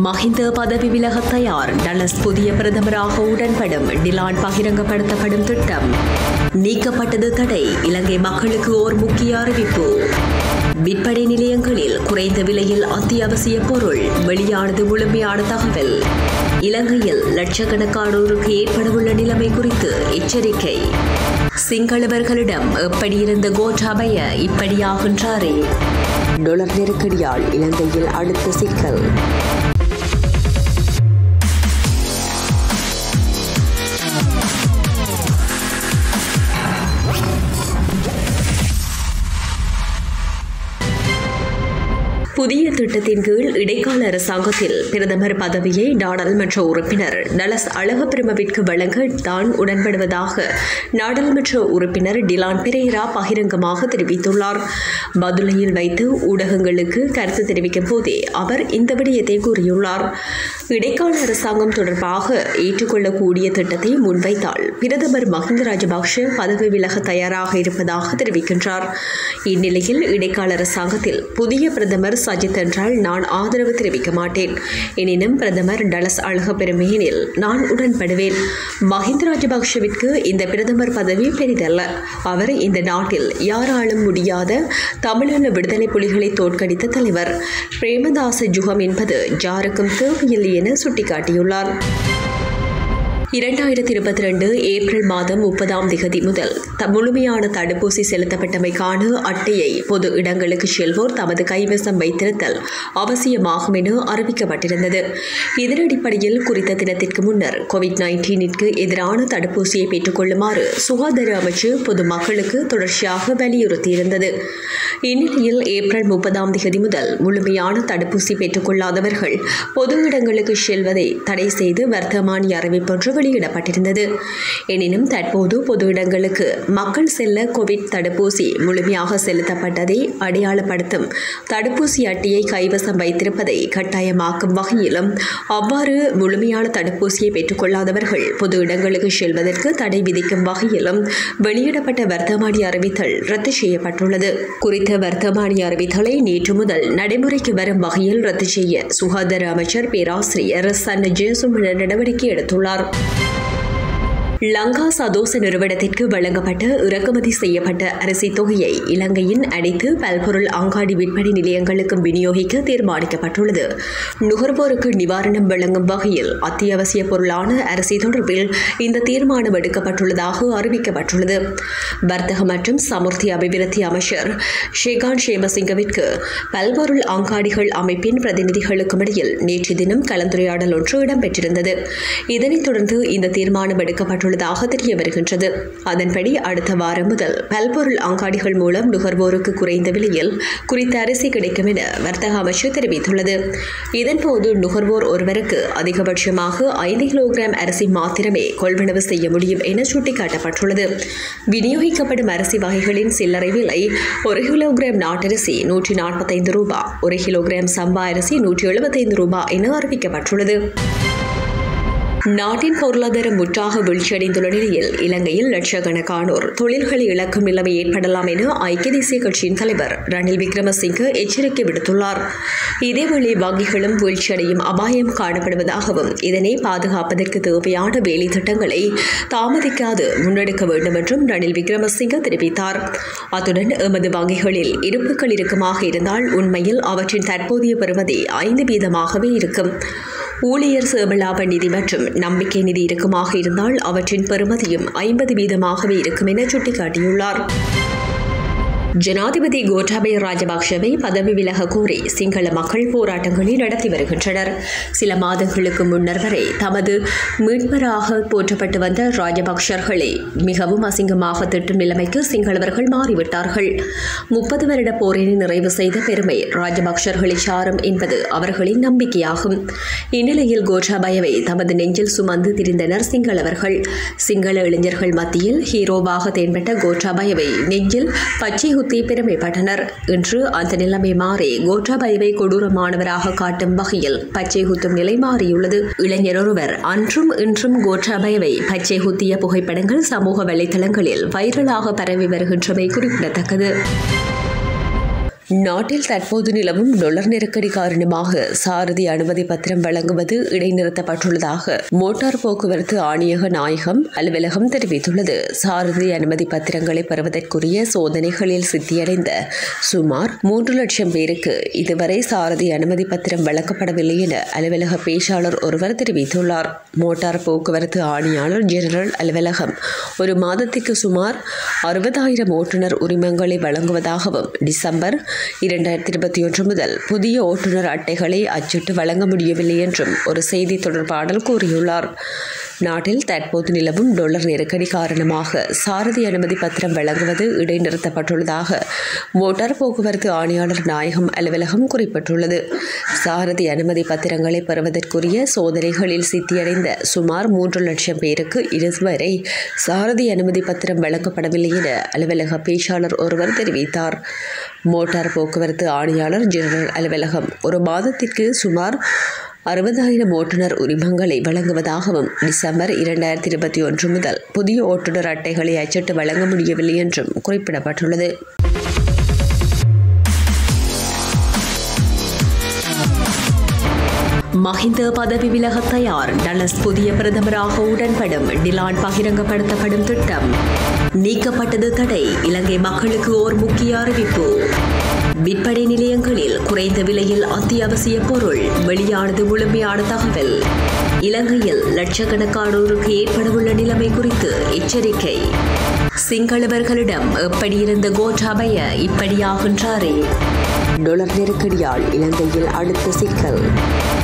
மஹிந்த பதவி விலக தயார் டலஸ் புதிய பிரதமராக உடன்படும் டிலான் பகிரங்கப்படுத்தப்படும் திட்டம் நீக்கப்பட்டது தடை இலங்கை மக்களுக்கு ஓர் முக்கிய அறிவிப்பு விற்பனை நிலையங்களில் குறைந்த விலையில் அத்தியாவசிய பொருள் வெளியானது முழுமையான தகவல் இலங்கையில் லட்சக்கணக்கானோருக்கு ஏற்படவுள்ள நிலைமை குறித்து எச்சரிக்கை சிங்களவர்களிடம் எப்படி இருந்த கோட்டாபய இப்படியாகின்றாரே டொலர் நெருக்கடியால் இலங்கையில் அடுத்த சிக்கல் புதிய திட்டத்தின் கீழ் இடைக்கால அரசாங்கத்தில் பிரதமர் பதவியை நாடாளுமன்ற உறுப்பினர் டலஸ் அழகப்பிரமவிற்கு வழங்க தான் உடன்படுவதாக நாடாளுமன்ற உறுப்பினர் டிலான் பெரேரா பகிரங்கமாக தெரிவித்துள்ளார் பதுளையில் வைத்து ஊடகங்களுக்கு கருத்து தெரிவிக்கும் போதே அவர் இந்த விடயத்தை கூறியுள்ளார் இடைக்கால அரசாங்கம் தொடர்பாக ஏற்றுக்கொள்ளக்கூடிய திட்டத்தை முன்வைத்தால் பிரதமர் மஹிந்த ராஜபக்ஷ பதவி விலக தயாராக இருப்பதாக தெரிவிக்கின்றார் இந்நிலையில் இடைக்கால அரசாங்கத்தில் புதிய பிரதமர் சஜித் என்றால் நான் ஆதரவு தெரிவிக்க மாட்டேன் எனினும் பிரதமர் டலஸ் அழக பெருமையினில் நான் உடன்படுவேன் மஹிந்த ராஜபக்ஷவிற்கு இந்த பிரதமர் பதவி பெரிதல்ல அவர் இந்த நாட்டில் யாராலும் முடியாத தமிழீழ விடுதலை புலிகளை தோற்கடித்த தலைவர் பிரேமதாச ஜுகம் என்பது யாருக்கும் தேவையில்லை என சுட்டிக்காட்டியுள்ளார் இரண்டாயிரத்தி இருபத்தி ரெண்டு ஏப்ரல் மாதம் முப்பதாம் திகதி முதல் த முழுமையான தடுப்பூசி செலுத்தப்பட்டமைக்கான அட்டையை பொது இடங்களுக்கு செல்வோர் தமது கைவசம் வைத்திருத்தல் அவசியமாகும் என அறிவிக்கப்பட்டிருந்தது இதன் அடிப்படையில் குறித்த தினத்திற்கு முன்னர் கோவிட் நைன்டீனிற்கு எதிரான தடுப்பூசியை பெற்றுக்கொள்ளுமாறு சுகாதார அமைச்சு பொதுமக்களுக்கு தொடர்ச்சியாக வலியுறுத்தியிருந்தது இந்நிலையில் ஏப்ரல் முப்பதாம் திகதி முதல் முழுமையான தடுப்பூசி பெற்றுக்கொள்ளாதவர்கள் பொது இடங்களுக்கு செல்வதை தடை செய்து வர்த்தமானி அறிவிப்பொன்று வெளியிடப்பட்டிருந்தது எனினும் தற்போது பொது இடங்களுக்கு மக்கள் செல்ல கோவிட் தடுப்பூசி முழுமையாக செலுத்தப்பட்டதை அடையாளப்படுத்தும் தடுப்பூசி அட்டையை கைவசம் வைத்திருப்பதை கட்டாயமாக்கும் வகையிலும் அவ்வாறு முழுமையான தடுப்பூசியை பெற்றுக்கொள்ளாதவர்கள் பொது இடங்களுக்கு செல்வதற்கு தடை விதிக்கும் வகையிலும் வெளியிடப்பட்ட வர்த்தமானி அறிவித்தல் ரத்து செய்யப்பட்டுள்ளது குறித்த வர்த்தமானி அறிவித்தலை நேற்று முதல் நடைமுறைக்கு வரும் வகையில் ரத்து செய்ய சுகாதார அமைச்சர் பேராசிரியர் சன் ஜேசுமன நடவடிக்கை எடுத்துள்ளார் லங்கா சதோச நிறுவனத்திற்கு வழங்கப்பட்ட இறக்குமதி செய்யப்பட்ட அரிசி தொகையை இலங்கையின் அனைத்து பல்பொருள் அங்காடி விற்பனை நிலையங்களுக்கும் விநியோகிக்க தீர்மானிக்கப்பட்டுள்ளது நுகர்வோருக்கு நிவாரணம் வழங்கும் வகையில் அத்தியாவசிய பொருளான அரிசி தொடர்பில் இந்த தீர்மானம் எடுக்கப்பட்டுள்ளதாக அறிவிக்கப்பட்டுள்ளது வர்த்தக மற்றும் சமுர்த்தி அபிவிருத்தி அமைச்சர் ஷேகான் ஷேமசிங்கவிற்கு பல்பொருள் அங்காடிகள் அமைப்பின் பிரதிநிதிகளுக்கும் இடையில் நேற்று தினம் கலந்துரையாடல் ஒன்று இடம்பெற்றிருந்தது இதனைத் தொடர்ந்து இந்த தீர்மானம் எடுக்கப்பட்டுள்ளது உள்ளதாக தெரிய வருகின்றது அதன்படி அடுத்த வாரம் முதல் பல்பொருள் அங்காடிகள் மூலம் நுகர்வோருக்கு குறைந்த விலையில் குறித்த அரிசி கிடைக்கும் என வர்த்தக அமைச்சு தெரிவித்துள்ளது இதன்போது நுகர்வோர் ஒருவருக்கு அதிகபட்சமாக ஐந்து கிலோகிராம் அரிசி மாத்திரமே கொள்வனவு செய்ய முடியும் என சுட்டிக்காட்டப்பட்டுள்ளது விநியோகிக்கப்படும் அரிசி வகைகளின் சில்லறை விலை ஒரு கிலோகிராம் நாட்டரிசி நூற்றி நாற்பத்தைந்து ரூபாய் ஒரு கிலோகிராம் சம்பா அரிசி நூற்றி எழுபத்தைந்து ரூபாய் என அறிவிக்கப்பட்டுள்ளது நாட்டின் பொருளாதாரம் முற்றாக வீழ்ச்சியடைந்துள்ள நிலையில் இலங்கையில் லட்சக்கணக்கானோர் தொழில்களை இழக்கும் நிலைமை ஏற்படலாம் என ஐக்கிய தேசிய கட்சியின் தலைவர் ரணில் விக்ரமசிங்கே எச்சரிக்கை விடுத்துள்ளார் இதேவேளை வங்கிகளும் வீழ்ச்சியடையும் அபாயம் காணப்படுவதாகவும் இதனை பாதுகாப்பதற்கு தேவையான வேலை திட்டங்களை தாமதிக்காது முன்னெடுக்க வேண்டும் என்றும் ரணில் விக்ரமசிங்கே தெரிவித்தார் அத்துடன் எமது வங்கிகளில் இருப்புகள் இருக்குமாக இருந்தால் உண்மையில் அவற்றின் தற்போதைய பெறுவதை ஐந்து வீதமாகவே இருக்கும் ஊழியர் சேமலாப நிதி மற்றும் நம்பிக்கை நிதி இருக்குமாக இருந்தால் அவற்றின் பெறுமதியும் ஐம்பது வீதமாகவே இருக்கும் என சுட்டிக்காட்டியுள்ளார் ஜனாதிபதி கோட்டாபய ராஜபக்ஷவை பதவி விலக கோரி சிங்கள மக்கள் போராட்டங்களை நடத்தி வருகின்றனர் சில மாதங்களுக்கு முன்னர் வரை தமது மீட்பராக போற்றப்பட்டு வந்த ராஜபக்ஷர்களை மிகவும் அசிங்கமாக திட்டும் நிலைமைக்கு சிங்களவர்கள் மாறிவிட்டார்கள் முப்பது வருட போரினை நிறைவு செய்த பெருமை ராஜபக்ஷர்களை சாரும் என்பது அவர்களின் நம்பிக்கையாகும் இந்நிலையில் கோட்டாபயவை தமது நெஞ்சில் சுமந்து திரிந்தனர் சிங்களவர்கள் சிங்கள இளைஞர்கள் மத்தியில் ஹீரோவாக தென்பட்ட கோட்டாபயவை நெஞ்சில் பச்சை குத்தி பெருமைப்பட்டனர் இன்று அந்த நிலைமை மாறி கோட்டாபயவை கொடூரமானவராக காட்டும் வகையில் பச்சை குத்தும் நிலை மாறியுள்ளது இளைஞர் ஒருவர் அன்றும் இன்றும் கோட்டாபயவை பச்சை குத்திய புகைப்படங்கள் சமூக வலைதளங்களில் வைரலாக பரவி வருகின்றமை குறிப்பிடத்தக்கது நாட்டில் தற்போது நிலவும் டொலர் நெருக்கடி காரணமாக சாரதி அனுமதி பத்திரம் வழங்குவது இடைநிறுத்தப்பட்டுள்ளதாக மோட்டார் போக்குவரத்து ஆணையக நாயகம் அலுவலகம் தெரிவித்துள்ளது சாரதி அனுமதி பத்திரங்களை பெறுவதற்குரிய சோதனைகளில் சித்தியடைந்த சுமார் மூன்று லட்சம் பேருக்கு இதுவரை சாரதி அனுமதி பத்திரம் வழங்கப்படவில்லை என அலுவலக பேச்சாளர் ஒருவர் தெரிவித்துள்ளார் மோட்டார் போக்குவரத்து ஆணையாளர் ஜெனரல் அலுவலகம் ஒரு மாதத்துக்கு சுமார் அறுபதாயிரம் ஓட்டுநர் உரிமங்களை வழங்குவதாகவும் டிசம்பர் இரண்டாயிரத்தி இருபத்தி ஒன்று முதல் புதிய ஓட்டுநர் அட்டைகளை அச்சிட்டு வழங்க முடியவில்லை என்றும் ஒரு செய்தி தொடர்பாளர் கூறியுள்ளார் நாட்டில் தற்போது நிலவும் டொலர் நெருக்கடி காரணமாக சாரதி அனுமதி பத்திரம் வழங்குவது இடைநிறுத்தப்பட்டுள்ளதாக மோட்டார் போக்குவரத்து ஆணையாளர் நாயகம் அலுவலகம் குறிப்பிட்டுள்ளது சாரதி அனுமதி பத்திரங்களை பெறுவதற்குரிய சோதனைகளில் சித்தியடைந்த சுமார் மூன்று லட்சம் பேருக்கு இதுவரை சாரதி அனுமதி பத்திரம் வழங்கப்படவில்லை என அலுவலக பேச்சாளர் ஒருவர் தெரிவித்தார் மோட்டார் போக்குவரத்து ஆணையாளர் ஜெனரல் அலுவலகம் ஒரு மாதத்திற்கு சுமார் அறுபதாயிரம் ஓட்டுநர் உரிமங்களை வழங்குவதாகவும் டிசம்பர் இரண்டாயிரத்தி இருபத்தி ஒன்று முதல் புதிய ஓட்டுநர் அட்டைகளை அச்சிட்டு வழங்க முடியவில்லை என்றும் குறிப்பிடப்பட்டுள்ளது மஹிந்த பதவி விலக தயார் டலஸ் புதிய பிரதமராக உடன்படும் டிலான் பகிரங்கப்படுத்தப்படும் திட்டம் நீக்கப்பட்டது தடை இலங்கை மக்களுக்கு ஓர் முக்கிய அறிவிப்பு விற்பனை நிலையங்களில் குறைந்த விலையில் அத்தியாவசிய பொருள் வெளியானது முழுமையான தகவல் இலங்கையில் லட்சக்கணக்கானோருக்கு ஏற்படவுள்ள நிலைமை குறித்து எச்சரிக்கை சிங்களவர்களிடம் எப்படி இருந்த கோட்டாபய இப்படியாகின்றாரே டொலர் நெருக்கடியால் இலங்கையில் அடுத்த சிக்கல்